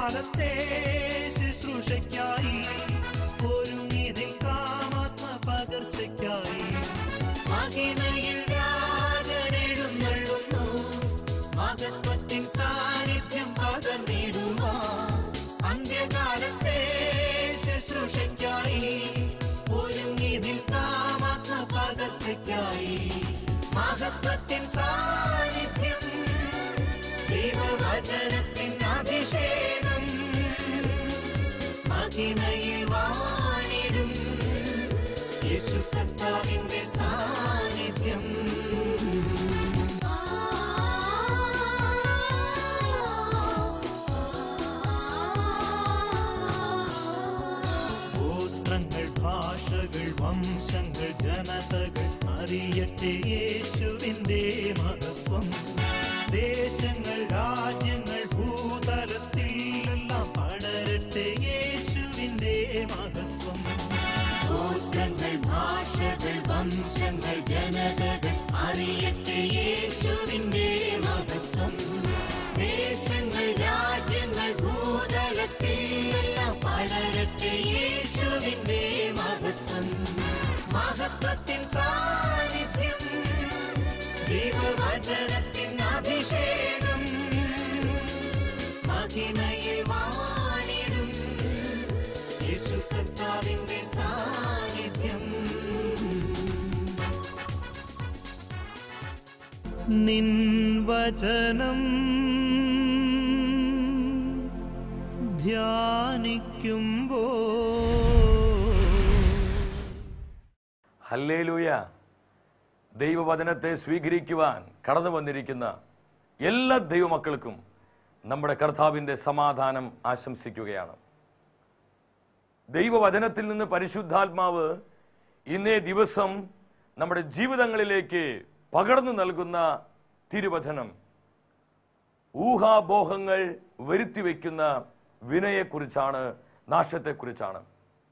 അന്ത്യകാലത്തെ ശുശ്രൂഷയ്ക്കായി ഒരുങ്ങിതിൽ കാമാത്മ പകർച്ചയ്ക്കായി മഹിമയിൽ രാജനെഴുന്നള്ളുന്നു മഹത്വത്തിൻ സാന്നിധ്യം പകർന്നിടുവാ അന്ത്യകാലത്തെ ശുശ്രൂഷയ്ക്കായി ഒരുങ്ങിതിൽ കാമാത്മ പകർച്ചയ്ക്കായി മഹത്വത്തിൻ സാന്നിധ്യം ദൈവവചനത്തിൻ അഭിഷേകം മഹിമയിൽ വാണിടും യേശു കർത്താവിന്റെ സാന്നിധ്യം ഗോത്രങ്ങൾ ഭാഷകൾ വംശങ്ങൾ ജനതകൾ അറിയട്ടെ യേശുവിന്റെ മഹത്വം ദേശങ്ങൾ രാജ്യങ്ങൾ ഭൂതലത്തിൽ എല്ലാം പടരട്ടെ യേശുവിന്റെ മഹത്വം ഗോത്രങ്ങൾ ഭാഷകൾ വംശങ്ങൾ ജനതകൾ അറിയട്ടെ യേശുവിന്റെ മഹത്വം ദേശങ്ങൾ രാജ്യങ്ങൾ ഭൂതലത്തിൽ എല്ലാം പടരട്ടെ യേശുവിന്റെ മഹത്വം മഹത്വത്തിൻ സാന്നിധ്യം ദൈവവചനത്തിൻ അഭിഷേകം മഹിമയിൽ വാണിടും യേശു കർത്താവിന്റെ സാന്നിധ്യം നിൻ വചനം ധ്യാനിക്കുമ്പോ ഹല്ലേലൂയ ദൈവവചനത്തെ സ്വീകരിക്കുവാൻ കടന്നു വന്നിരിക്കുന്ന എല്ലാ ദൈവമക്കൾക്കും നമ്മുടെ കർത്താവിൻ്റെ സമാധാനം ആശംസിക്കുകയാണ് ദൈവവചനത്തിൽ നിന്ന് പരിശുദ്ധാത്മാവ് ഇന്നേ ദിവസം നമ്മുടെ ജീവിതങ്ങളിലേക്ക് പകർന്നു നൽകുന്ന തിരുവചനം ഊഹാബോഹങ്ങൾ വരുത്തി വയ്ക്കുന്ന വിനയെക്കുറിച്ചാണ് നാശത്തെക്കുറിച്ചാണ്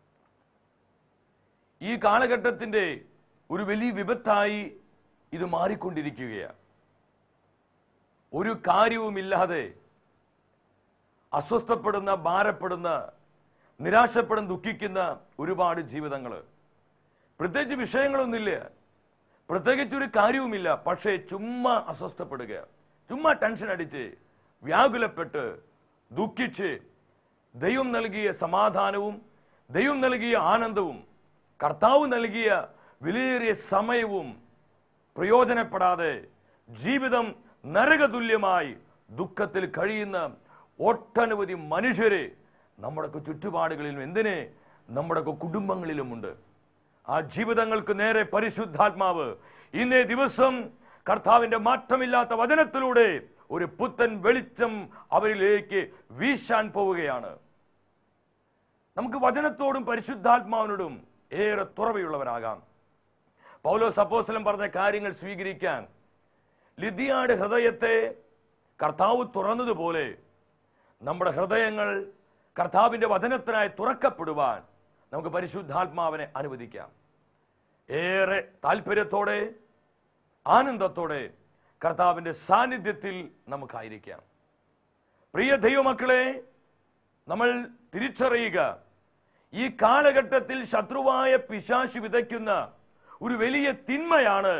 ഈ കാലഘട്ടത്തിന്റെ ഒരു വലിയ വിപത്തായി ഇത് മാറിക്കൊണ്ടിരിക്കുകയാണ് ഒരു കാര്യവുമില്ലാതെ അസ്വസ്ഥപ്പെടുന്ന ഭാരപ്പെടുന്ന നിരാശപ്പെടുന്ന ദുഃഖിക്കുന്ന ഒരുപാട് ജീവിതങ്ങൾ പ്രത്യേകിച്ച് വിഷയങ്ങളൊന്നുമില്ല പ്രത്യേകിച്ച് ഒരു കാര്യവുമില്ല പക്ഷേ ചുമ്മാ അസ്വസ്ഥപ്പെടുക ചുമ്മാ ടെൻഷൻ അടിച്ച് വ്യാകുലപ്പെട്ട് ദുഃഖിച്ച് ദൈവം നൽകിയ സമാധാനവും ദൈവം നൽകിയ ആനന്ദവും കർത്താവ് നൽകിയ വിലയേറിയ സമയവും പ്രയോജനപ്പെടാതെ ജീവിതം നരകതുല്യമായി ദുഃഖത്തിൽ കഴിയുന്ന ഒട്ടനവധി മനുഷ്യരെ നമ്മുടെയൊക്കെ ചുറ്റുപാടുകളിലും എന്തിന് നമ്മുടെയൊക്കെ കുടുംബങ്ങളിലുമുണ്ട് ആ ജീവിതങ്ങൾക്ക് നേരെ പരിശുദ്ധാത്മാവ് ഇന്നേ ദിവസം കർത്താവിന്റെ മാറ്റമില്ലാത്ത വചനത്തിലൂടെ ഒരു പുത്തൻ വെളിച്ചം അവരിലേക്ക് വീശാൻ പോവുകയാണ് നമുക്ക് വചനത്തോടും പരിശുദ്ധാത്മാവിനോടും ഏറെ തുറവയുള്ളവരാകാം പൗലോസ് അപ്പോസ്തലൻ പറഞ്ഞ കാര്യങ്ങൾ സ്വീകരിക്കാൻ ലിതിയാട് ഹൃദയത്തെ കർത്താവ് തുറന്നതുപോലെ നമ്മുടെ ഹൃദയങ്ങൾ കർത്താവിന്റെ വചനത്തിനായി തുറക്കപ്പെടുവാൻ നമുക്ക് പരിശുദ്ധാത്മാവിനെ അനുവദിക്കാം ഏറെ താല്പര്യത്തോടെ ആനന്ദത്തോടെ കർത്താവിന്റെ സാന്നിധ്യത്തിൽ നമുക്കായിരിക്കാം പ്രിയ ദൈവമക്കളെ നമ്മൾ തിരിച്ചറിയുക ഈ കാലഘട്ടത്തിൽ ശത്രുവായ പിശാശു വിതയ്ക്കുന്ന ഒരു വലിയ തിന്മയാണ്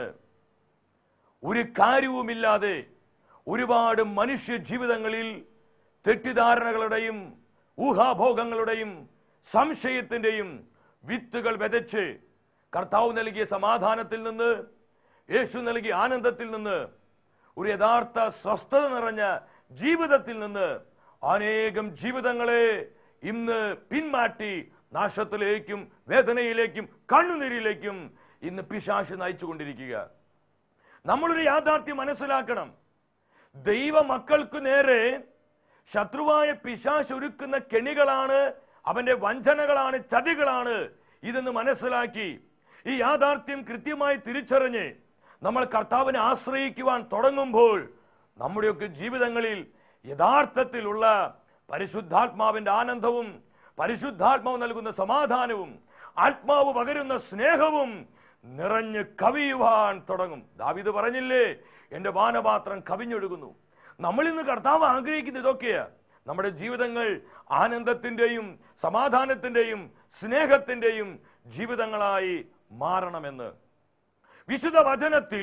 ഒരു കാര്യവുമില്ലാതെ ഒരുപാട് മനുഷ്യ ജീവിതങ്ങളിൽ തെറ്റിദ്ധാരണകളുടെയും ഊഹാഭോഗങ്ങളുടെയും സംശയത്തിന്റെയും വിത്തുകൾ വിതച്ച് കർത്താവ് നൽകിയ സമാധാനത്തിൽ നിന്ന് യേശു നൽകിയ ആനന്ദത്തിൽ നിന്ന് ഒരു യഥാർത്ഥ സ്വസ്ഥത നിറഞ്ഞ ജീവിതത്തിൽ നിന്ന് അനേകം ജീവിതങ്ങളെ ഇന്ന് പിന്മാറ്റി നാശത്തിലേക്കും വേദനയിലേക്കും കണ്ണുനീരിലേക്കും ഇന്ന് പിശാശ് നയിച്ചുകൊണ്ടിരിക്കുക നമ്മളൊരു യാഥാർത്ഥ്യം മനസ്സിലാക്കണം ദൈവ മക്കൾക്ക് നേരെ ശത്രുവായ പിശാശ് ഒരുക്കുന്ന കെണികളാണ് അവന്റെ വഞ്ചനകളാണ് ചതികളാണ് ഇതെന്ന് മനസ്സിലാക്കി ഈ യാഥാർത്ഥ്യം കൃത്യമായി തിരിച്ചറിഞ്ഞ് നമ്മൾ കർത്താവിനെ ആശ്രയിക്കുവാൻ തുടങ്ങുമ്പോൾ നമ്മുടെയൊക്കെ ജീവിതങ്ങളിൽ യഥാർത്ഥത്തിലുള്ള പരിശുദ്ധാത്മാവിന്റെ ആനന്ദവും പരിശുദ്ധാത്മാവ് നൽകുന്ന സമാധാനവും ആത്മാവ് പകരുന്ന സ്നേഹവും നിറഞ്ഞ് കവിയുവാൻ തുടങ്ങും ദാവിദ് പറഞ്ഞില്ലേ എന്റെ പാനപാത്രം കവിഞ്ഞൊഴുകുന്നു നമ്മൾ ഇന്ന് കർത്താവ് ആഗ്രഹിക്കുന്ന ഇതൊക്കെയാ നമ്മുടെ ജീവിതങ്ങൾ ആനന്ദത്തിൻ്റെയും സമാധാനത്തിൻ്റെയും സ്നേഹത്തിൻ്റെയും ജീവിതങ്ങളായി മാറണമെന്ന് വിശുദ്ധ വചനത്തിൽ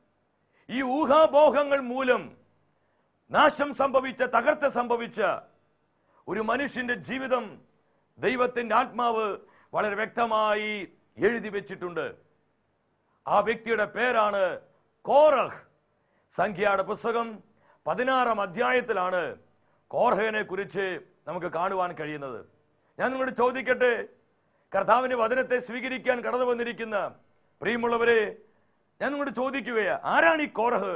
ഈ ഊഹാപോഹങ്ങൾ മൂലം നാശം സംഭവിച്ച തകർച്ച സംഭവിച്ച ഒരു മനുഷ്യന്റെ ജീവിതം ദൈവത്തിന്റെ ആത്മാവ് വളരെ വ്യക്തമായി എഴുതി വെച്ചിട്ടുണ്ട് ആ വ്യക്തിയുടെ പേരാണ് കോറഹ് സംഖ്യയുടെ പുസ്തകം പതിനാറാം അധ്യായത്തിലാണ് കോർഹനെ കുറിച്ച് നമുക്ക് കാണുവാൻ കഴിയുന്നത് ഞാൻ നിങ്ങളോട് ചോദിക്കട്ടെ കർത്താവിന്റെ വചനത്തെ സ്വീകരിക്കാൻ കടന്നു വന്നിരിക്കുന്ന പ്രിയമുള്ളവരെ ഞാൻ നിങ്ങളോട് ചോദിക്കുകയാ ആരാണ് ഈ കോറഹ്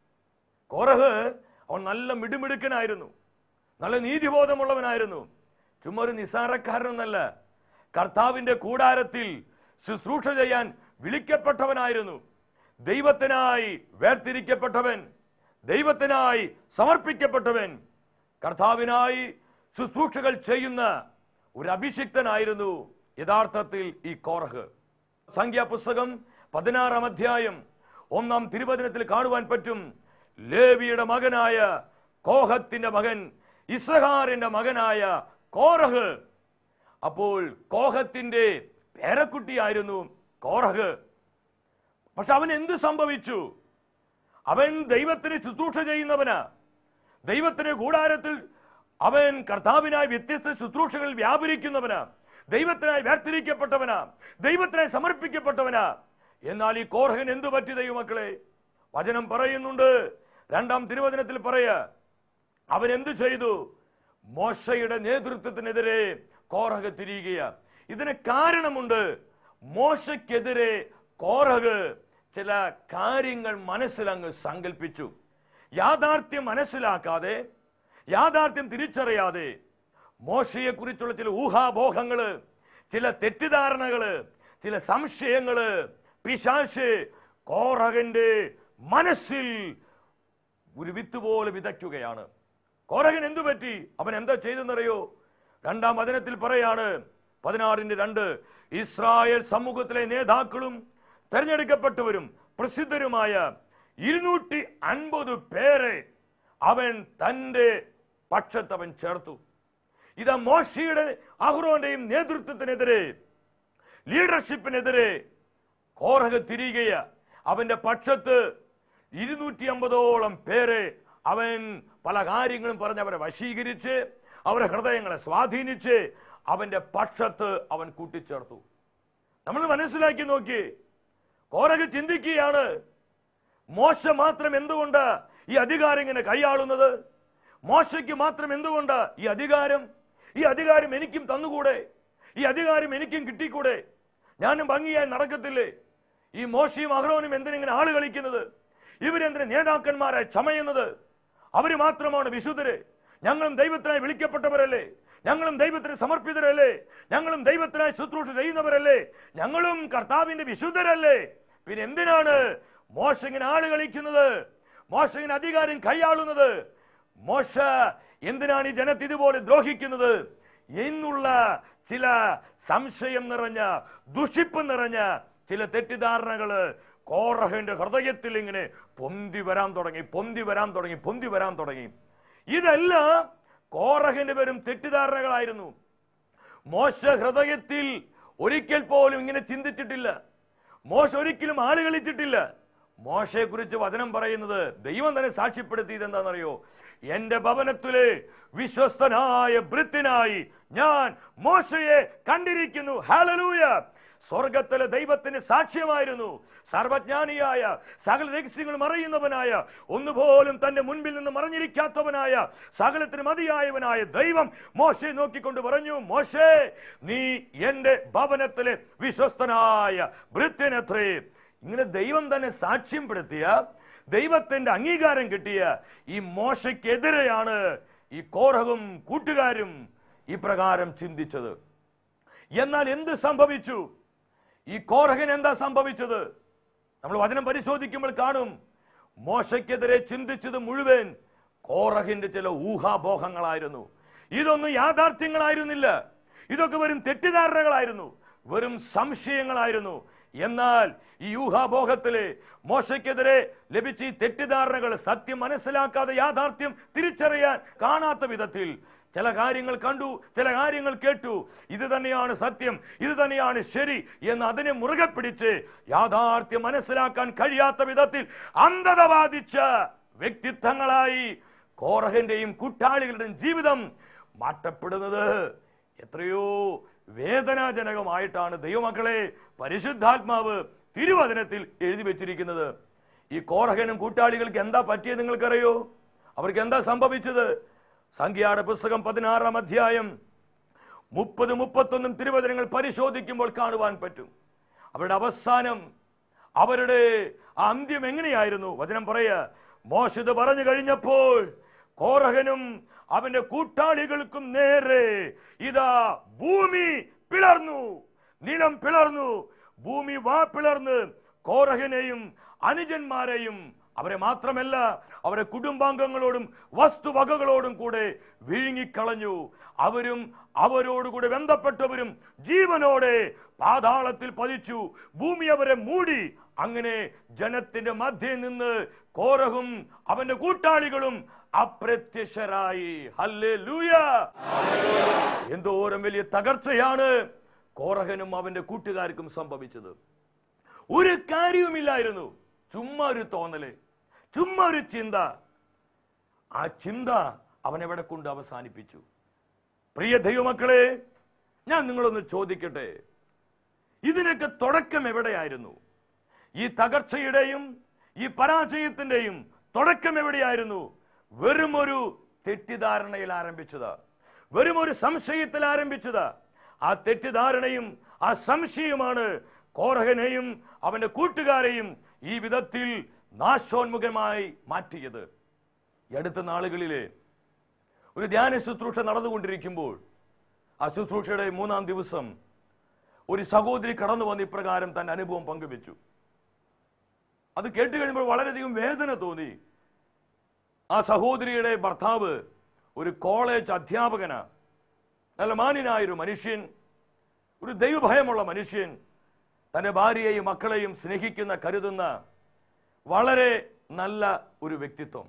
കോറഹ് അവൻ നല്ല മിടുമിടുക്കനായിരുന്നു നല്ല നീതിബോധമുള്ളവനായിരുന്നു ചുമ്മാ ഒരു നിസാരക്കാരനൊന്നല്ല കർത്താവിന്റെ കൂടാരത്തിൽ ശുശ്രൂഷ ചെയ്യാൻ വിളിക്കപ്പെട്ടവനായിരുന്നു ദൈവത്തിനായി വേർതിരിക്കപ്പെട്ടവൻ ദൈവത്തിനായി സമർപ്പിക്കപ്പെട്ടവൻ കർത്താവിനായി ശുശ്രൂഷകൾ ചെയ്യുന്ന ഒരു അഭിഷിക്തനായിരുന്നു യഥാർത്ഥത്തിൽ ഈ കോറഹ് സംഖ്യാപുസ്തകം പതിനാറാം അധ്യായം ഒന്നാം തിരുവചനത്തിൽ കാണുവാൻ പറ്റും ലേവിയുടെ മകനായ കോഹത്തിന്റെ മകൻ ഇസഹാറിന്റെ മകനായ കോറഹ് അപ്പോൾ കോഹത്തിന്റെ പേരക്കുട്ടിയായിരുന്നു കോറഹ് പക്ഷെ അവൻ എന്ത് സംഭവിച്ചു അവൻ ദൈവത്തിന് ശുശ്രൂഷ ചെയ്യുന്നവനാ ദൈവത്തിന് കൂടാരത്തിൽ അവൻ കർത്താവിനായി വ്യത്യസ്ത ശുശ്രൂഷകളിൽ വ്യാപരിക്കുന്നവനാ ദൈവത്തിനായി വേർതിരിക്കപ്പെട്ടവനാ ദൈവത്തിനായി സമർപ്പിക്കപ്പെട്ടവനാ എന്നാൽ ഈ കോർഹൻ എന്തു പറ്റി ദൈവമക്കളെ വചനം പറയുന്നുണ്ട് രണ്ടാം തിരുവചനത്തിൽ പറയ അവൻ എന്തു ചെയ്തു മോശയുടെ നേതൃത്വത്തിനെതിരെ കോറഹ് തിരിയുകയാ ഇതിന് കാരണമുണ്ട് മോശയ്ക്കെതിരെ കോറഹ് ചില കാര്യങ്ങൾ മനസ്സിലങ്ങ് സങ്കല്പിച്ചു യാഥാർത്ഥ്യം മനസ്സിലാക്കാതെ യാഥാർത്ഥ്യം തിരിച്ചറിയാതെ മോശയെ കുറിച്ചുള്ള ചില ഊഹാബോഹങ്ങള് ചില തെറ്റിദ്ധാരണകള് ചില സംശയങ്ങള് പിശാശ് കോറകന്റെ മനസ്സിൽ ഒരു വിത്ത് പോലെ വിതയ്ക്കുകയാണ് കോരകൻ എന്തു പറ്റി അവൻ എന്താ ചെയ്തെന്നറിയോ രണ്ടാം വചനത്തിൽ പറയാണ് പതിനാറിന്റെ രണ്ട് ഇസ്രായേൽ സമൂഹത്തിലെ നേതാക്കളും തെരഞ്ഞെടുക്കപ്പെട്ടവരും പ്രസിദ്ധരുമായ ഇരുന്നൂറ്റി അൻപത് പേരെ അവൻ തന്റെ പക്ഷത്ത് അവൻ ചേർത്തു ഇതാ മോശയുടെ അഹ്റോന്റെയും നേതൃത്വത്തിനെതിരെ ലീഡർഷിപ്പിനെതിരെ കോറഹ് തിരികെയ അവന്റെ പക്ഷത്ത് ഇരുന്നൂറ്റി അമ്പതോളം പേരെ അവൻ പല കാര്യങ്ങളും പറഞ്ഞ് അവരെ വശീകരിച്ച് അവരുടെ ഹൃദയങ്ങളെ സ്വാധീനിച്ച് അവന്റെ പക്ഷത്ത് അവൻ കൂട്ടിച്ചേർത്തു നമ്മൾ മനസ്സിലാക്കി നോക്കി കോറഹ് ചിന്തിക്കുകയാണ് മോശ മാത്രം എന്തുകൊണ്ട് ഈ അധികാരം ഇങ്ങനെ കൈയാളുന്നത് മോശയ്ക്ക് മാത്രം എന്തുകൊണ്ട് ഈ അധികാരം ഈ അധികാരം എനിക്കും തന്നുകൂടെ ഈ അധികാരം എനിക്കും കിട്ടിക്കൂടെ ഞാനും ഭംഗിയായി നടക്കത്തില്ലേ ഈ മോശയും അഹ്റോനും എന്തിനിങ്ങനെ ആള് കളിക്കുന്നത് ഇവരെന്തിന് നേതാക്കന്മാരായി ചമയുന്നത് അവര് മാത്രമാണ് വിശുദ്ധര് ഞങ്ങളും ദൈവത്തിനായി വിളിക്കപ്പെട്ടവരല്ലേ ഞങ്ങളും ദൈവത്തിന് സമർപ്പിതരല്ലേ ഞങ്ങളും ദൈവത്തിനായി ശുശ്രൂഷ ചെയ്യുന്നവരല്ലേ ഞങ്ങളും കർത്താവിന്റെ വിശുദ്ധരല്ലേ പിന്നെ എന്തിനാണ് മോശ ഇങ്ങനെ ആള് കളിക്കുന്നത് മോശ ഇങ്ങനെ അധികാരം കൈയാളുന്നത് മോശ എന്തിനാണ് ഈ ജനത്തെ ഇതുപോലെ ദ്രോഹിക്കുന്നത് എന്നുള്ള ചില സംശയം നിറഞ്ഞ ദുഷിപ്പ് നിറഞ്ഞ ചില തെറ്റിദ്ധാരണകള് കോറഹന്റെ ഹൃദയത്തിൽ ഇങ്ങനെ പൊന്തി വരാൻ തുടങ്ങി പൊന്തി വരാൻ തുടങ്ങി പൊന്തി വരാൻ തുടങ്ങി ഇതെല്ലാം കോറഹന്റെ പേരും തെറ്റിദ്ധാരണകളായിരുന്നു മോശ ഹൃദയത്തിൽ ഒരിക്കൽ പോലും ഇങ്ങനെ ചിന്തിച്ചിട്ടില്ല മോശ ഒരിക്കലും ആള് കളിച്ചിട്ടില്ല മോശയെ കുറിച്ച് വചനം പറയുന്നത് ദൈവം തന്നെ സാക്ഷ്യപ്പെടുത്തിയത് എന്താണെന്നറിയോ എന്റെ ഭവനത്തിലെ വിശ്വസ്തനായ ഭൃത്യനായി ഞാൻ മോശയെ കണ്ടിരിക്കുന്നു ഹാലലൂയ സ്വർഗത്തിലെ ദൈവത്തിന് സാക്ഷ്യമായിരുന്നു സർവജ്ഞാനിയായ സകല രഹസ്യങ്ങളും അറിയുന്നവനായ ഒന്നുപോലും തന്റെ മുൻപിൽ നിന്ന് മറഞ്ഞിരിക്കാത്തവനായ സകലത്തിന് മതിയായവനായ ദൈവം മോശയെ നോക്കിക്കൊണ്ട് പറഞ്ഞു മോശേ നീ എന്റെ ഭവനത്തിലെ വിശ്വസ്തനായ ഭൃത്യനത്രേ ഇങ്ങനെ ദൈവം തന്നെ സാക്ഷ്യപ്പെടുത്തിയ ദൈവത്തിന്റെ അംഗീകാരം കിട്ടിയ ഈ മോശയ്ക്കെതിരെയാണ് ഈ കോറവും കൂട്ടുകാരും ഇപ്രകാരം ചിന്തിച്ചത് എന്നാൽ എന്ത് സംഭവിച്ചു ഈ കോറഹൻ എന്താ സംഭവിച്ചത് നമ്മൾ വചനം പരിശോധിക്കുമ്പോൾ കാണും മോശയ്ക്കെതിരെ ചിന്തിച്ചത് മുഴുവൻ കോറഹിന്റെ ചില ഊഹാപോഹങ്ങളായിരുന്നു ഇതൊന്നും യാഥാർത്ഥ്യങ്ങളായിരുന്നില്ല ഇതൊക്കെ വെറും തെറ്റിദ്ധാരണകളായിരുന്നു വെറും സംശയങ്ങളായിരുന്നു എന്നാൽ ഈ യൂഹാഭോഗത്തില് മോശയ്ക്കെതിരെ ലഭിച്ച ഈ തെറ്റിദ്ധാരണകൾ സത്യം മനസ്സിലാക്കാതെ യാഥാർത്ഥ്യം തിരിച്ചറിയാൻ കാണാത്ത വിധത്തിൽ ചില കാര്യങ്ങൾ കണ്ടു ചില കാര്യങ്ങൾ കേട്ടു ഇത് തന്നെയാണ് സത്യം ഇത് തന്നെയാണ് ശരി എന്ന് അതിനെ മുറുകെ പിടിച്ച് യാഥാർത്ഥ്യം മനസ്സിലാക്കാൻ കഴിയാത്ത വിധത്തിൽ അന്ധത ബാധിച്ച വ്യക്തിത്വങ്ങളായി കോറഹന്റെയും കൂട്ടാളികളുടെയും ജീവിതം മാറ്റപ്പെടുന്നത് എത്രയോ വേദനാജനകമായിട്ടാണ് ദൈവമക്കളെ പരിശുദ്ധാത്മാവ് തിരുവചനത്തിൽ എഴുതി വെച്ചിരിക്കുന്നത് ഈ കോറഹനും കൂട്ടാളികൾക്ക് എന്താ പറ്റിയത് നിങ്ങൾക്കറിയോ അവർക്ക് എന്താ സംഭവിച്ചത് സംഖ്യയുടെ പുസ്തകം പതിനാറാം അധ്യായം മുപ്പത് മുപ്പത്തൊന്നും തിരുവചനങ്ങൾ പരിശോധിക്കുമ്പോൾ കാണുവാൻ പറ്റും അവരുടെ അവസാനം അവരുടെ ആ അന്ത്യം എങ്ങനെയായിരുന്നു വചനം പറയ മോശത് പറഞ്ഞു കഴിഞ്ഞപ്പോൾ കോറഹനും അവന്റെ കൂട്ടാളികൾക്കും നേരെ ഇതാ ഭൂമി പിളർന്നു നിലം പിളർന്നു ഭൂമി വാ പിളർന്ന് കോറഹനെയും അനുജന്മാരെയും അവരെ മാത്രമല്ല അവരെ കുടുംബാംഗങ്ങളോടും വസ്തുവകകളോടും കൂടെ വിഴുങ്ങിക്കളഞ്ഞു അവരും അവരോടുകൂടെ ബന്ധപ്പെട്ടവരും ജീവനോടെ പാതാളത്തിൽ പതിച്ചു ഭൂമി അവരെ മൂടി അങ്ങനെ ജനത്തിന്റെ മധ്യേ നിന്ന് കോരഹും അവന്റെ കൂട്ടാളികളും അപ്രത്യക്ഷരായി ഹല്ലേ എന്തോരം വലിയ തകർച്ചയാണ് കോറഹനും അവന്റെ കൂട്ടുകാർക്കും സംഭവിച്ചത് ഒരു കാര്യവുമില്ലായിരുന്നു ചുമ്മാ ഒരു തോന്നല് ചുമ്മാ ഒരു ചിന്ത ആ ചിന്ത അവൻ എവിടെ കൊണ്ട് അവസാനിപ്പിച്ചു പ്രിയ ദൈവമക്കളെ ഞാൻ നിങ്ങളൊന്ന് ചോദിക്കട്ടെ ഇതിനൊക്കെ തുടക്കം എവിടെയായിരുന്നു ഈ തകർച്ചയുടെയും ഈ പരാജയത്തിന്റെയും തുടക്കം എവിടെയായിരുന്നു വെറും ഒരു തെറ്റിദ്ധാരണയിൽ ആരംഭിച്ചത് വെറും ഒരു സംശയത്തിൽ ആരംഭിച്ചത് ആ തെറ്റിദ്ധാരണയും ആ സംശയമാണ് കോരഹനെയും അവന്റെ കൂട്ടുകാരെയും ഈ വിധത്തിൽ നാശോന്മുഖമായി മാറ്റിയത് ഈ അടുത്ത നാളുകളിലെ ഒരു ധ്യാന ശുശ്രൂഷ നടന്നുകൊണ്ടിരിക്കുമ്പോൾ ആ ശുശ്രൂഷയുടെ മൂന്നാം ദിവസം ഒരു സഹോദരി കടന്നു വന്ന് ഇപ്രകാരം തന്റെ അനുഭവം പങ്കുവെച്ചു അത് കേട്ട് കഴിയുമ്പോൾ വളരെയധികം വേദന തോന്നി ആ സഹോദരിയുടെ ഭർത്താവ് ഒരു കോളേജ് അധ്യാപകനാ നല്ല മാന്യനായ ഒരു മനുഷ്യൻ ഒരു ദൈവഭയമുള്ള മനുഷ്യൻ തന്റെ ഭാര്യയെയും മക്കളെയും സ്നേഹിക്കുന്ന കരുതുന്ന വളരെ നല്ല ഒരു വ്യക്തിത്വം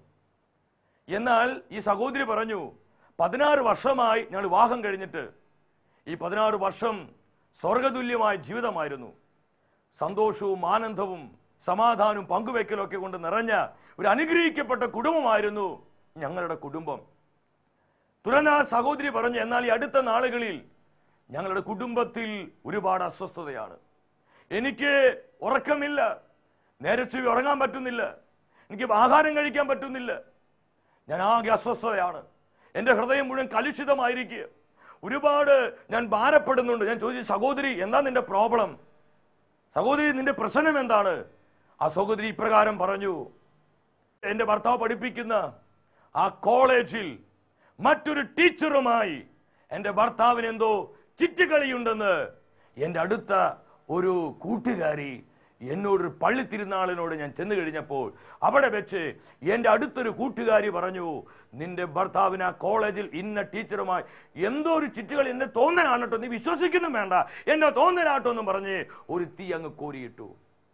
എന്നാൽ ഈ സഹോദരി പറഞ്ഞു പതിനാറ് വർഷമായി ഞങ്ങൾ വിവാഹം കഴിഞ്ഞിട്ട് ഈ പതിനാറ് വർഷം സ്വർഗതുല്യമായ ജീവിതമായിരുന്നു സന്തോഷവും ആനന്ദവും സമാധാനവും പങ്കുവെക്കലും ഒക്കെ കൊണ്ട് നിറഞ്ഞ ഒരു അനുഗ്രഹിക്കപ്പെട്ട കുടുംബമായിരുന്നു ഞങ്ങളുടെ കുടുംബം തുടർന്ന് ആ സഹോദരി പറഞ്ഞു എന്നാൽ ഈ അടുത്ത നാളുകളിൽ ഞങ്ങളുടെ കുടുംബത്തിൽ ഒരുപാട് അസ്വസ്ഥതയാണ് എനിക്ക് ഉറക്കമില്ല നേരെ ചൊവ്വെ ഉറങ്ങാൻ പറ്റുന്നില്ല എനിക്ക് ആഹാരം കഴിക്കാൻ പറ്റുന്നില്ല ഞാൻ ആകെ അസ്വസ്ഥതയാണ് എൻ്റെ ഹൃദയം മുഴുവൻ കലുഷിതമായിരിക്കുക ഒരുപാട് ഞാൻ ഭാരപ്പെടുന്നുണ്ട് ഞാൻ ചോദിച്ചു സഹോദരി എന്താ നിന്റെ പ്രോബ്ലം സഹോദരി നിന്റെ പ്രശ്നം എന്താണ് ആ സഹോദരി ഇപ്രകാരം പറഞ്ഞു എന്റെ ഭർത്താവ് പഠിപ്പിക്കുന്ന ആ കോളേജിൽ മറ്റൊരു ടീച്ചറുമായി എന്റെ ഭർത്താവിന് എന്തോ ചിറ്റുകളിയുണ്ടെന്ന് എന്റെ അടുത്ത ഒരു കൂട്ടുകാരി എന്നോടൊരു പള്ളി തിരുനാളിനോട് ഞാൻ ചെന്ന് കഴിഞ്ഞപ്പോൾ അവിടെ വെച്ച് എൻ്റെ അടുത്തൊരു കൂട്ടുകാരി പറഞ്ഞു നിന്റെ ഭർത്താവിന് ആ കോളേജിൽ ഇന്ന ടീച്ചറുമായി എന്തോ ഒരു ചിറ്റുകൾ എന്റെ തോന്നലാണ് കേട്ടോ നീ വിശ്വസിക്കുന്നു വേണ്ട എന്നെ തോന്നലാട്ടോ എന്നും പറഞ്ഞ് ഒരു തീ അങ്ങ് കോരിയിട്ടു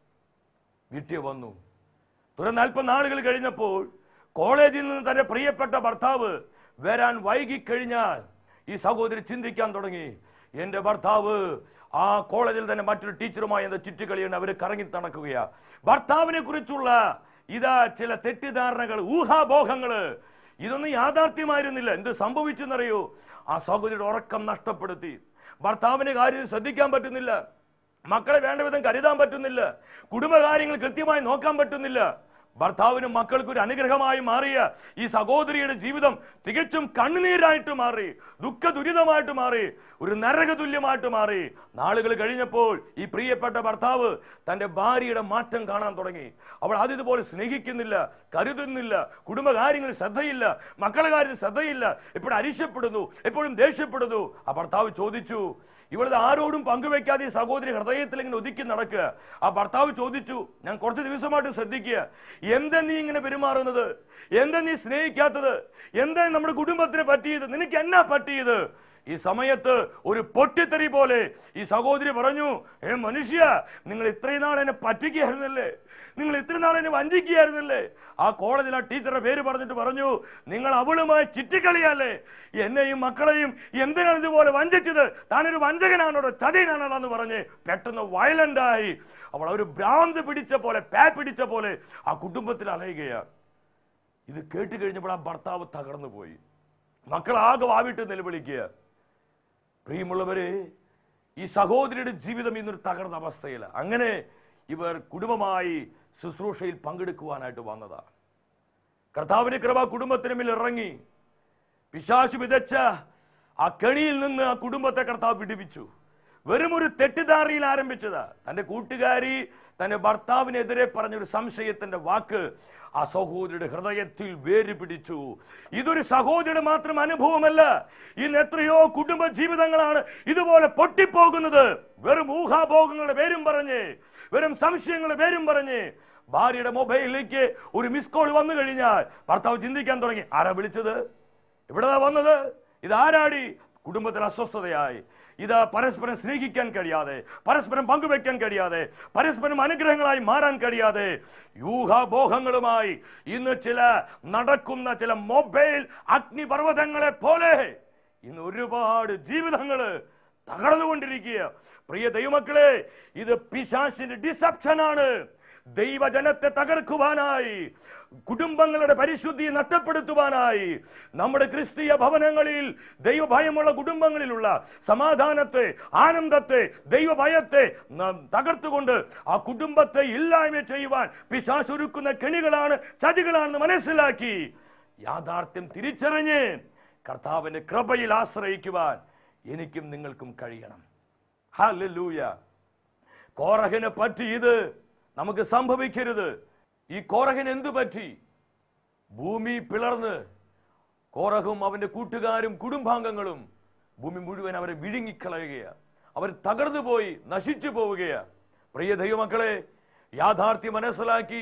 വീട്ടിൽ വന്നു തുടർന്ന് അല്പം നാളുകൾ കഴിഞ്ഞപ്പോൾ കോളേജിൽ നിന്ന് തന്റെ പ്രിയപ്പെട്ട ഭർത്താവ് വരാൻ വൈകിക്കഴിഞ്ഞാൽ ഈ സഹോദരി ചിന്തിക്കാൻ തുടങ്ങി എന്റെ ഭർത്താവ് ആ കോളേജിൽ തന്നെ മറ്റൊരു ടീച്ചറുമായി എന്താ ചുറ്റുകളിയാണ് അവർ കറങ്ങി തണക്കുകയാ ഭർത്താവിനെ കുറിച്ചുള്ള ഇതാ ചില തെറ്റിദ്ധാരണകൾ ഊഹാബോഹങ്ങള് ഇതൊന്നും യാഥാർത്ഥ്യമായിരുന്നില്ല എന്ത് സംഭവിച്ചെന്നറിയോ ആ സഹോദരിയുടെ ഉറക്കം നഷ്ടപ്പെടുത്തി ഭർത്താവിന്റെ കാര്യം ശ്രദ്ധിക്കാൻ പറ്റുന്നില്ല മക്കളെ വേണ്ട വിധം കരുതാൻ പറ്റുന്നില്ല കുടുംബകാര്യങ്ങൾ കൃത്യമായി നോക്കാൻ പറ്റുന്നില്ല ഭർത്താവിനും മക്കൾക്കും ഒരു അനുഗ്രഹമായി മാറിയ ഈ സഹോദരിയുടെ ജീവിതം തികച്ചും കണ്ണുനീരായിട്ട് മാറി ദുഃഖ ദുരിതമായിട്ട് മാറി ഒരു നരക തുല്യമായിട്ട് മാറി നാളുകൾ കഴിഞ്ഞപ്പോൾ ഈ പ്രിയപ്പെട്ട ഭർത്താവ് തന്റെ ഭാര്യയുടെ മാറ്റം കാണാൻ തുടങ്ങി അവൾ ആദ്യതുപോലെ സ്നേഹിക്കുന്നില്ല കരുതുന്നില്ല കുടുംബകാര്യങ്ങളിൽ ശ്രദ്ധയില്ല മക്കളുടെ കാര്യത്തിൽ ശ്രദ്ധയില്ല എപ്പോഴും അരിശപ്പെടുന്നു എപ്പോഴും ദേഷ്യപ്പെടുന്നു ആ ഭർത്താവ് ചോദിച്ചു ഇവളത് ആരോടും പങ്കുവെക്കാതെ ഈ സഹോദരി ഹൃദയത്തിൽ ഇങ്ങനെ ഒതുക്കി നടക്കുക ആ ഭർത്താവ് ചോദിച്ചു ഞാൻ കുറച്ച് ദിവസമായിട്ട് ശ്രദ്ധിക്കുക എന്താ നീ ഇങ്ങനെ പെരുമാറുന്നത് എന്താ നീ സ്നേഹിക്കാത്തത് എന്താ നമ്മുടെ കുടുംബത്തിന് പറ്റിയത് നിനക്ക് എന്നാ പറ്റിയത് ഈ സമയത്ത് ഒരു പൊട്ടിത്തെറി പോലെ ഈ സഹോദരി പറഞ്ഞു ഏ മനുഷ്യ നിങ്ങൾ ഇത്രയും നാൾ എന്നെ പറ്റിക്കുകയായിരുന്നല്ലേ നിങ്ങൾ ഇത്രയും നാൾ എന്നെ വഞ്ചിക്കുകയായിരുന്നല്ലേ ആ കോളേജിൽ ആ ടീച്ചറുടെ പേര് പറഞ്ഞിട്ട് പറഞ്ഞു നിങ്ങൾ അവളുമായി ചിറ്റിക്കളിയല്ലേ എന്നെയും മക്കളെയും എന്തിനാണ് ഇതുപോലെ വഞ്ചിച്ചത് താനൊരു വഞ്ചകനാണോ ചതിയനാണോ എന്ന് പറഞ്ഞ് പെട്ടെന്ന് വയലന്റ് ആയി അവൾ ഒരു ഭ്രാന്ത് പിടിച്ച പോലെ പേ പിടിച്ച പോലെ ആ കുടുംബത്തിൽ അലയുകയാണ് ഇത് കേട്ട് കഴിഞ്ഞപ്പോൾ ആ ഭർത്താവ് തകർന്നു പോയി മക്കൾ ആകെ വാവിട്ട് നിലവിളിക്കുക പ്രിയമുള്ളവരെ ഈ സഹോദരിയുടെ ജീവിതം ഇന്നൊരു തകർന്ന അവസ്ഥയിലാണ് അങ്ങനെ ഇവർ കുടുംബമായി ശുശ്രൂഷയിൽ പങ്കെടുക്കുവാനായിട്ട് വന്നതാണ് കർത്താവിന്റെ കൃപ കുടുംബത്തിന് മേൽ ഇറങ്ങി പിശാശു വിതച്ച ആ കെണിയിൽ നിന്ന് ആ കുടുംബത്തെ കർത്താവ് വിടുവിച്ചു വെറും ഒരു തെറ്റിദ്ധാരയിൽ ആരംഭിച്ചതാ തന്റെ കൂട്ടുകാരി തന്റെ ഭർത്താവിനെതിരെ പറഞ്ഞൊരു സംശയത്തിന്റെ വാക്ക് ആ സഹോദരിയുടെ ഹൃദയത്തിൽ വേര് പിടിച്ചു ഇതൊരു സഹോദരിയുടെ മാത്രം അനുഭവമല്ല ഇന്ന് എത്രയോ കുടുംബ ജീവിതങ്ങളാണ് ഇതുപോലെ പൊട്ടിപ്പോകുന്നത് വെറും ഊഹാഭോഗങ്ങളുടെ പേരും പറഞ്ഞ് വെറും സംശയങ്ങളുടെ പേരും പറഞ്ഞ് ഭാര്യയുടെ മൊബൈലിലേക്ക് ഒരു മിസ് കോൾ വന്നു കഴിഞ്ഞാൽ ഭർത്താവ് ചിന്തിക്കാൻ തുടങ്ങി ആരാ വിളിച്ചത് ഇവിടെ വന്നത് ഇത് ആരാടി കുടുംബത്തിൽ അസ്വസ്ഥതയായി ഇത് പരസ്പരം സ്നേഹിക്കാൻ കഴിയാതെ പരസ്പരം പങ്കുവെക്കാൻ കഴിയാതെ പരസ്പരം അനുഗ്രഹങ്ങളായി മാറാൻ കഴിയാതെ യൂഹാബോഹങ്ങളുമായി ഇന്ന് ചില നടക്കുന്ന ചില മൊബൈൽ അഗ്നിപർവ്വതങ്ങളെ പോലെ ഇന്ന് ഒരുപാട് ജീവിതങ്ങള് തകർന്നുകൊണ്ടിരിക്കുക പ്രിയ ദൈവമക്കളെ ഇത് പിശാശിന്റെ ഡിസപ്ഷൻ ആണ് ദൈവജനത്തെ തകർക്കുവാനായി കുടുംബങ്ങളുടെ പരിശുദ്ധി നഷ്ടപ്പെടുത്തുവാനായി നമ്മുടെ ക്രിസ്തീയ ഭവനങ്ങളിൽ ദൈവഭയമുള്ള കുടുംബങ്ങളിലുള്ള സമാധാനത്തെ ആനന്ദത്തെ ദൈവഭയത്തെ ന- തകർത്തുകൊണ്ട് ആ കുടുംബത്തെ ഇല്ലായ്മ ചെയ്യുവാൻ പിശാശൊരുക്കുന്ന കെണികളാണ് ചതികളാണെന്ന് മനസ്സിലാക്കി യാഥാർത്ഥ്യം തിരിച്ചറിഞ്ഞ് കർത്താവിന്റെ കൃപയിൽ ആശ്രയിക്കുവാൻ എനിക്കും നിങ്ങൾക്കും കഴിയണം ഹല്ലേലൂയ കോറഹിനെ പറ്റി ഇത് നമുക്ക് സംഭവിക്കരുത് ഈ കോറഹിന് എന്തു പറ്റി ഭൂമി പിളർന്ന് കോറഹും അവന്റെ കൂട്ടുകാരും കുടുംബാംഗങ്ങളും ഭൂമി മുഴുവൻ അവരെ വിഴുങ്ങിക്കളയുകയാണ് അവർ തകർന്നു പോയി നശിച്ചു പോവുകയാണ് പ്രിയ ദൈവമക്കളെ യാഥാർത്ഥ്യം മനസ്സിലാക്കി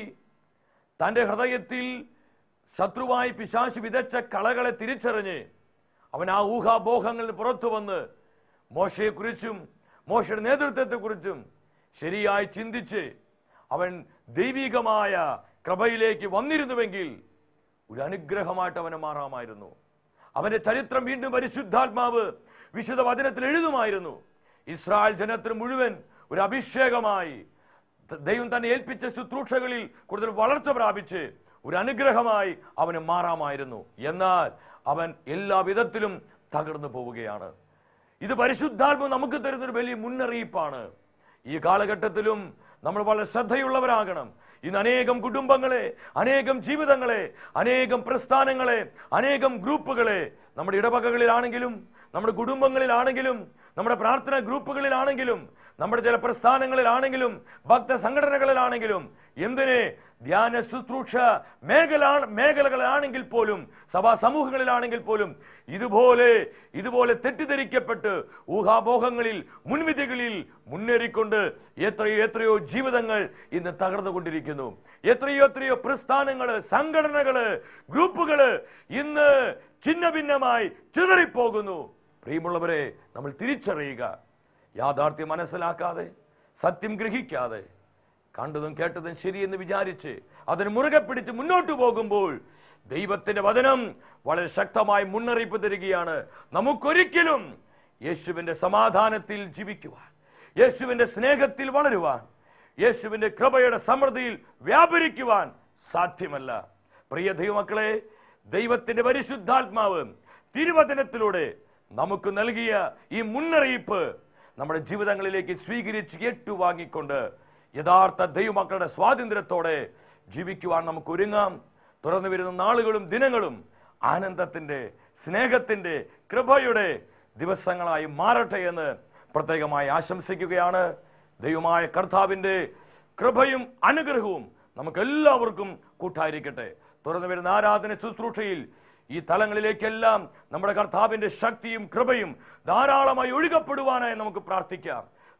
തന്റെ ഹൃദയത്തിൽ ശത്രുവായി പിശാശ് വിതച്ച കളകളെ തിരിച്ചറിഞ്ഞ് അവൻ ആ ഊഹാബോഹങ്ങളിൽ പുറത്തു വന്ന് മോശയെക്കുറിച്ചും മോശയുടെ നേതൃത്വത്തെക്കുറിച്ചും ശരിയായി ചിന്തിച്ച് അവൻ ദൈവികമായ കൃപയിലേക്ക് വന്നിരുന്നുവെങ്കിൽ ഒരു അനുഗ്രഹമായിട്ട് അവന് മാറാമായിരുന്നു അവന്റെ ചരിത്രം വീണ്ടും പരിശുദ്ധാത്മാവ് വിശുദ്ധ വചനത്തിൽ എഴുതുമായിരുന്നു ഇസ്രായേൽ ജനത്തിന് മുഴുവൻ ഒരു അഭിഷേകമായി ത- ദൈവം തന്നെ ഏൽപ്പിച്ച ശുശ്രൂഷകളിൽ കൂടുതൽ വളർച്ച പ്രാപിച്ച് ഒരു അനുഗ്രഹമായി അവന് മാറാമായിരുന്നു എന്നാൽ അവൻ എല്ലാ വിധത്തിലും തകർന്നു പോവുകയാണ് ഇത് പരിശുദ്ധാത്മ നമുക്ക് തരുന്നൊരു വലിയ മുന്നറിയിപ്പാണ് ഈ കാലഘട്ടത്തിലും നമ്മൾ വളരെ ശ്രദ്ധയുള്ളവരാകണം ഇന്ന് അനേകം കുടുംബങ്ങളെ അനേകം ജീവിതങ്ങളെ അനേകം പ്രസ്ഥാനങ്ങളെ അനേകം ഗ്രൂപ്പുകളെ നമ്മുടെ ഇടവകകളിലാണെങ്കിലും നമ്മുടെ കുടുംബങ്ങളിലാണെങ്കിലും നമ്മുടെ പ്രാർത്ഥന ഗ്രൂപ്പുകളിലാണെങ്കിലും നമ്മുടെ ചില പ്രസ്ഥാനങ്ങളിലാണെങ്കിലും ഭക്ത സംഘടനകളിലാണെങ്കിലും എന്തിനെ ധ്യാന ശുശ്രൂഷ മേഖല മേഖലകളിലാണെങ്കിൽ പോലും സഭാ സമൂഹങ്ങളിലാണെങ്കിൽ പോലും ഇതുപോലെ ഇതുപോലെ തെറ്റിദ്ധരിക്കപ്പെട്ട് ഊഹാബോഹങ്ങളിൽ മുൻവിധികളിൽ മുന്നേറിക്കൊണ്ട് എത്രയോ എത്രയോ ജീവിതങ്ങൾ ഇന്ന് തകർന്നുകൊണ്ടിരിക്കുന്നു എത്രയോ എത്രയോ പ്രസ്ഥാനങ്ങള് സംഘടനകള് ഗ്രൂപ്പുകള് ഇന്ന് ഛിന്ന ഭിന്നമായി ചിതറിപ്പോകുന്നു പ്രിയമുള്ളവരെ നമ്മൾ തിരിച്ചറിയുക യാഥാർത്ഥ്യം മനസ്സിലാക്കാതെ സത്യം ഗ്രഹിക്കാതെ കണ്ടതും കേട്ടതും ശരിയെന്ന് വിചാരിച്ച് അതിന് മുറുകെ പിടിച്ച് മുന്നോട്ട് പോകുമ്പോൾ ദൈവത്തിന്റെ വചനം വളരെ ശക്തമായി മുന്നറിയിപ്പ് തരികയാണ് നമുക്കൊരിക്കലും യേശുവിന്റെ സമാധാനത്തിൽ ജീവിക്കുവാൻ യേശുവിന്റെ സ്നേഹത്തിൽ വളരുവാൻ യേശുവിന്റെ കൃപയുടെ സമൃദ്ധിയിൽ വ്യാപരിക്കുവാൻ സാധ്യമല്ല പ്രിയ ദൈവമക്കളെ ദൈവത്തിന്റെ പരിശുദ്ധാത്മാവ് തിരുവചനത്തിലൂടെ നമുക്ക് നൽകിയ ഈ മുന്നറിയിപ്പ് നമ്മുടെ ജീവിതങ്ങളിലേക്ക് സ്വീകരിച്ച് ഏറ്റുവാങ്ങിക്കൊണ്ട് യഥാർത്ഥ ദൈവമക്കളുടെ സ്വാതന്ത്ര്യത്തോടെ ജീവിക്കുവാൻ നമുക്ക് ഒരുങ്ങാം തുറന്നു വരുന്ന നാളുകളും ദിനങ്ങളും ആനന്ദത്തിന്റെ സ്നേഹത്തിന്റെ കൃപയുടെ ദിവസങ്ങളായി മാറട്ടെ എന്ന് പ്രത്യേകമായി ആശംസിക്കുകയാണ് ദൈവമായ കർത്താവിന്റെ കൃപയും അനുഗ്രഹവും നമുക്ക് എല്ലാവർക്കും കൂട്ടായിരിക്കട്ടെ തുറന്നു വരുന്ന ആരാധന ശുശ്രൂഷയിൽ ഈ തലങ്ങളിലേക്കെല്ലാം നമ്മുടെ കർത്താവിന്റെ ശക്തിയും കൃപയും ധാരാളമായി ഒഴുകപ്പെടുവാനായി നമുക്ക് പ്രാർത്ഥിക്കാം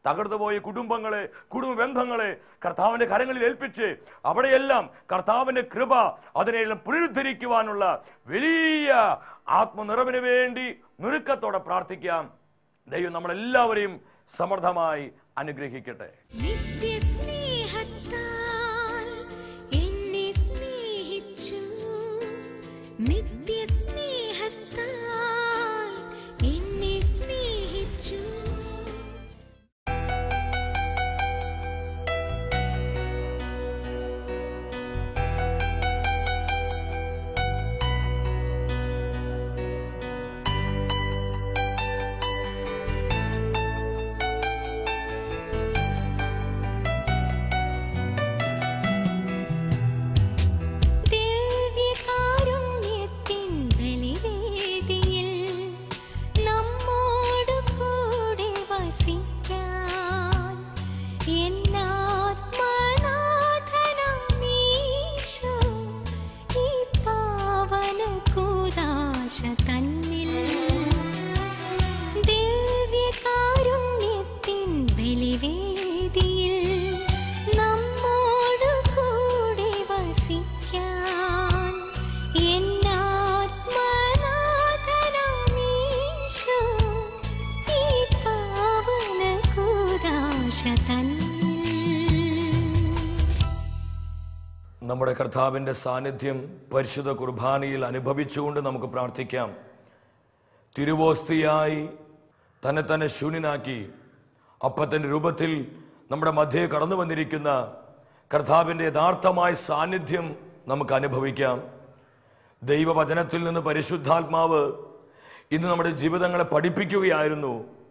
തകർന്നുപോയ കുടുംബങ്ങളെ കുടുംബ ബന്ധങ്ങളെ കർത്താവിന്റെ കരങ്ങളിൽ ഏൽപ്പിച്ച് അവിടെയെല്ലാം കർത്താവിന്റെ കൃപ അതിനെല്ലാം പുനരുദ്ധരിക്കുവാനുള്ള വലിയ ആത്മനിറവിന് വേണ്ടി നുരുക്കത്തോടെ പ്രാർത്ഥിക്കാം ദൈവം നമ്മളെല്ലാവരെയും സമർത്ഥമായി അനുഗ്രഹിക്കട്ടെ നിത്യസ്നേഹത്താൽ എന്നെ സ്നേഹിച്ചു നിത്യസ്നേഹത്താൽ എന്നെ സ്നേഹിച്ചു ദിവ്യകാരുണ്യത്തിൻ ബലിവേദിയിൽ നമ്മോടു കൂടെ വസിക്കാൻ എന്നാത്മനാഥനാം ഈശോ ഈ പാവന കൂദാശ തന്നിൽ ദിവ്യകാരുണ്യത്തിൻ ബലിവേദിയിൽ നമ്മോടു കൂടെ വസിക്കാൻ എന്നാത്മനാഥനാമീശോ ഈ പാവന കൂദാശ തന്നിൽ നമ്മുടെ കർത്താവിൻ്റെ സാന്നിധ്യം പരിശുദ്ധ കുർബാനയിൽ അനുഭവിച്ചുകൊണ്ട് നമുക്ക് പ്രാർത്ഥിക്കാം തിരുവോസ്തിയായി തന്നെ തന്നെ ശൂന്യനാക്കി അപ്പത്തിൻ്റെ രൂപത്തിൽ നമ്മുടെ മധ്യേ കടന്നു വന്നിരിക്കുന്ന കർത്താവിൻ്റെ യഥാർത്ഥമായ സാന്നിധ്യം നമുക്ക് അനുഭവിക്കാം ദൈവവചനത്തിൽ നിന്ന് പരിശുദ്ധാത്മാവ് ഇന്ന് നമ്മുടെ ജീവിതങ്ങളെ പഠിപ്പിക്കുകയായിരുന്നു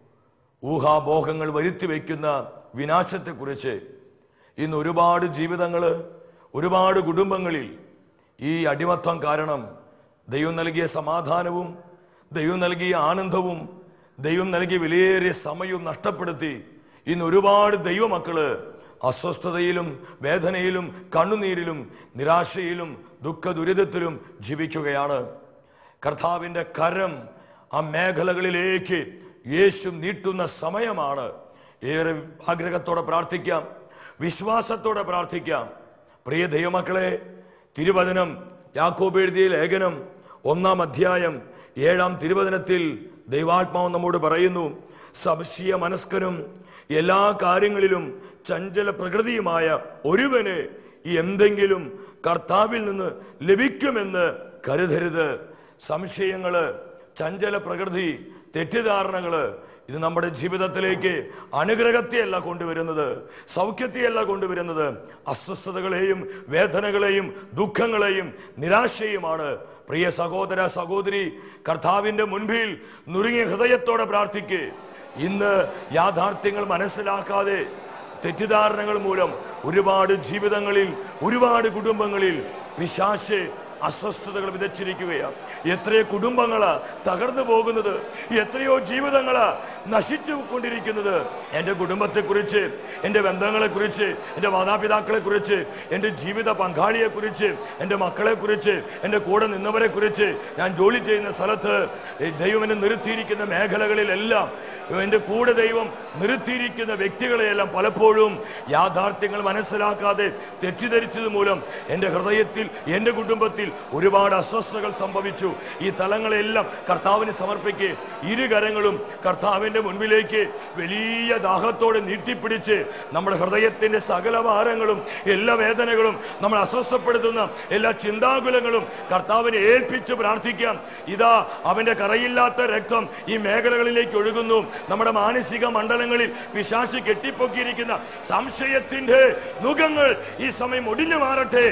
ഊഹാബോഹങ്ങൾ വരുത്തി വയ്ക്കുന്ന വിനാശത്തെക്കുറിച്ച് ഇന്ന് ഒരുപാട് ജീവിതങ്ങൾ ഒരുപാട് കുടുംബങ്ങളിൽ ഈ അടിമത്വം കാരണം ദൈവം നൽകിയ സമാധാനവും ദൈവം നൽകിയ ആനന്ദവും ദൈവം നൽകിയ വിലയേറിയ സമയവും നഷ്ടപ്പെടുത്തി ഇന്ന് ഒരുപാട് ദൈവമക്കള് അസ്വസ്ഥതയിലും വേദനയിലും കണ്ണുനീരിലും നിരാശയിലും ദുഃഖ ദുരിതത്തിലും ജീവിക്കുകയാണ് കർത്താവിൻ്റെ കരം ആ മേഖലകളിലേക്ക് യേശു നീട്ടുന്ന സമയമാണ് ഏറെ ആഗ്രഹത്തോടെ പ്രാർത്ഥിക്കാം വിശ്വാസത്തോടെ പ്രാർത്ഥിക്കാം പ്രിയ ദൈവമക്കളെ തിരുവചനം യാക്കോബ് എഴുതിയ ലേഖനം ഒന്നാം അധ്യായം ഏഴാം തിരുവചനത്തിൽ ദൈവാത്മാവ് നമ്മോട് പറയുന്നു സംശയ മനസ്കനും എല്ലാ കാര്യങ്ങളിലും ചഞ്ചല പ്രകൃതിയുമായ ഒരുവന് എന്തെങ്കിലും കർത്താവിൽ നിന്ന് ലഭിക്കുമെന്ന് കരുതരുത് സംശയങ്ങള് ചഞ്ചല പ്രകൃതി തെറ്റിദ്ധാരണകള് ഇത് നമ്മുടെ ജീവിതത്തിലേക്ക് അനുഗ്രഹത്തെയല്ല കൊണ്ടുവരുന്നത് സൗഖ്യത്തെയല്ല കൊണ്ടുവരുന്നത് അസ്വസ്ഥതകളെയും വേദനകളെയും ദുഃഖങ്ങളെയും നിരാശയുമാണ് പ്രിയ സഹോദര സഹോദരി കർത്താവിന്റെ മുൻപിൽ നുറുങ്ങിയ ഹൃദയത്തോടെ പ്രാർത്ഥിക്ക് ഇന്ന് യാഥാർത്ഥ്യങ്ങൾ മനസ്സിലാക്കാതെ തെറ്റിദ്ധാരണകൾ മൂലം ഒരുപാട് ജീവിതങ്ങളിൽ ഒരുപാട് കുടുംബങ്ങളിൽ പിശാശ് അസ്വസ്ഥതകൾ വിതച്ചിരിക്കുകയാണ് എത്രയോ കുടുംബങ്ങളാ തകർന്നു പോകുന്നത് എത്രയോ ജീവിതങ്ങളാ നശിച്ചു കൊണ്ടിരിക്കുന്നത് എൻ്റെ കുടുംബത്തെക്കുറിച്ച് എൻ്റെ ബന്ധങ്ങളെക്കുറിച്ച് എൻ്റെ മാതാപിതാക്കളെ കുറിച്ച് എൻ്റെ ജീവിത പങ്കാളിയെ കുറിച്ച് എൻ്റെ മക്കളെ കുറിച്ച് എൻ്റെ കൂടെ നിന്നവരെ കുറിച്ച് ഞാൻ ജോലി ചെയ്യുന്ന സ്ഥലത്ത് ഈ ദൈവം എന്നെ നിർത്തിയിരിക്കുന്ന മേഖലകളിലെല്ലാം എൻ്റെ കൂടെ ദൈവം നിർത്തിയിരിക്കുന്ന വ്യക്തികളെയെല്ലാം പലപ്പോഴും യാഥാർത്ഥ്യങ്ങൾ മനസ്സിലാക്കാതെ തെറ്റിദ്ധരിച്ചത് മൂലം എൻ്റെ ഹൃദയത്തിൽ എൻ്റെ കുടുംബത്തിൽ ഒരുപാട് അസ്വസ്ഥതകൾ സംഭവിച്ചു ഈ തലങ്ങളെല്ലാം കർത്താവിന് സമർപ്പിക്ക് ഇരുകരങ്ങളും കർത്താവിൻ്റെ മുൻപിലേക്ക് വലിയ ദാഹത്തോടെ നീട്ടിപ്പിടിച്ച് നമ്മുടെ ഹൃദയത്തിൻ്റെ സകല ഭാരങ്ങളും എല്ലാ വേദനകളും നമ്മൾ അസ്വസ്ഥപ്പെടുത്തുന്ന എല്ലാ ചിന്താകുലങ്ങളും കർത്താവിനെ ഏൽപ്പിച്ച് പ്രാർത്ഥിക്കാം ഇതാ അവന്റെ കറയില്ലാത്ത രക്തം ഈ മേഖലകളിലേക്ക് ഒഴുകുന്നു നമ്മുടെ മാനസിക മണ്ഡലങ്ങളിൽ പിശാശ് കെട്ടിപ്പൊക്കിയിരിക്കുന്ന സംശയത്തിന്റെ നുഖങ്ങൾ ഈ സമയം ഒടിഞ്ഞു മാറട്ടെ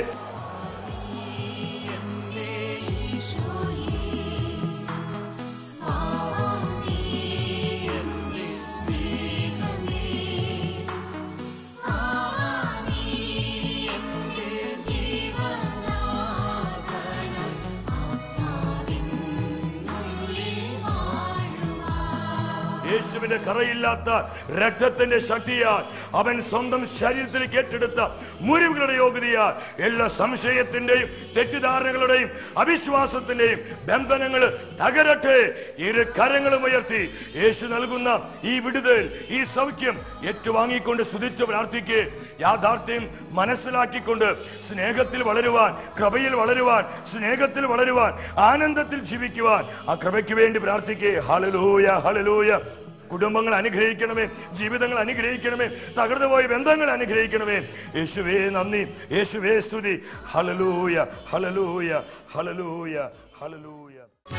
യേശുവിന്റെ കറയില്ലാത്ത രക്തത്തിന്റെ ശക്തിയാൽ അവൻ സ്വന്തം ശരീരത്തിലേക്ക് ഏറ്റെടുത്ത മുറിവുകളുടെ യോഗ്യതയാൽ എല്ലാ സംശയത്തിന്റെയും തെറ്റിദ്ധാരണകളുടെയും അവിശ്വാസത്തിന്റെയും ബന്ധനങ്ങൾ തകരട്ടെ ഇരു കരങ്ങളും ഉയർത്തി യേശു നൽകുന്ന ഈ വിടുതൽ ഈ സൗഖ്യം ഏറ്റുവാങ്ങിക്കൊണ്ട് സ്തുതിച്ച് പ്രാർത്ഥിക്കുക യാഥാർത്ഥ്യം മനസ്സിലാക്കിക്കൊണ്ട് സ്നേഹത്തിൽ വളരുവാൻ കൃപയിൽ വളരുവാൻ സ്നേഹത്തിൽ വളരുവാൻ ആനന്ദത്തിൽ ജീവിക്കുവാൻ ആ കൃപയ്ക്ക് വേണ്ടി പ്രാർത്ഥിക്കുക ഹളലൂയ ഹളലൂയ കുടുംബങ്ങൾ അനുഗ്രഹിക്കണമേ ജീവിതങ്ങൾ അനുഗ്രഹിക്കണമേ തകർന്നു പോയ ബന്ധങ്ങൾ അനുഗ്രഹിക്കണമേ യേശുവേ നന്ദി യേശുവേ സ്തുതി ഹളലൂയ ഹളലൂയ ഹളലൂയ ഹളലൂയ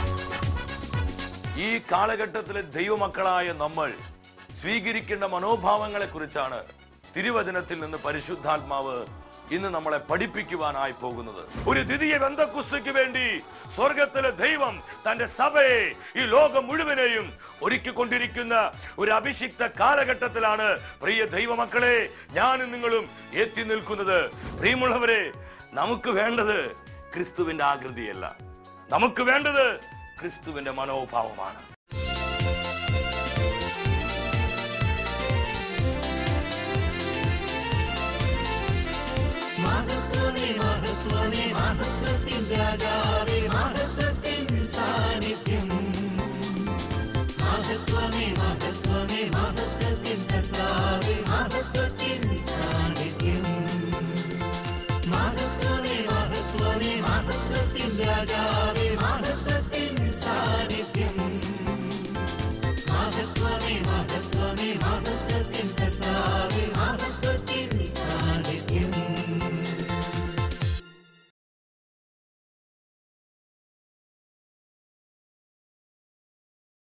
ഈ കാലഘട്ടത്തിലെ ദൈവമക്കളായ നമ്മൾ സ്വീകരിക്കേണ്ട മനോഭാവങ്ങളെ കുറിച്ചാണ് തിരുവചനത്തിൽ നിന്ന് പരിശുദ്ധാത്മാവ് ഇന്ന് നമ്മളെ പഠിപ്പിക്കുവാനായി പോകുന്നത് ഒരു ദ്വിതീയ ബന്ധക്കുസ്തയ്ക്ക് വേണ്ടി സ്വർഗത്തിലെ ദൈവം തന്റെ സഭയെ ഈ ലോകം മുഴുവനെയും ഒരുക്കിക്കൊണ്ടിരിക്കുന്ന ഒരു അഭിഷിക്ത കാലഘട്ടത്തിലാണ് പ്രിയ ദൈവമക്കളെ ഞാനും നിങ്ങളും എത്തി നിൽക്കുന്നത് പ്രിയമുള്ളവരെ നമുക്ക് വേണ്ടത് ക്രിസ്തുവിന്റെ ആകൃതിയല്ല നമുക്ക് വേണ്ടത് ക്രിസ്തുവിന്റെ മനോഭാവമാണ്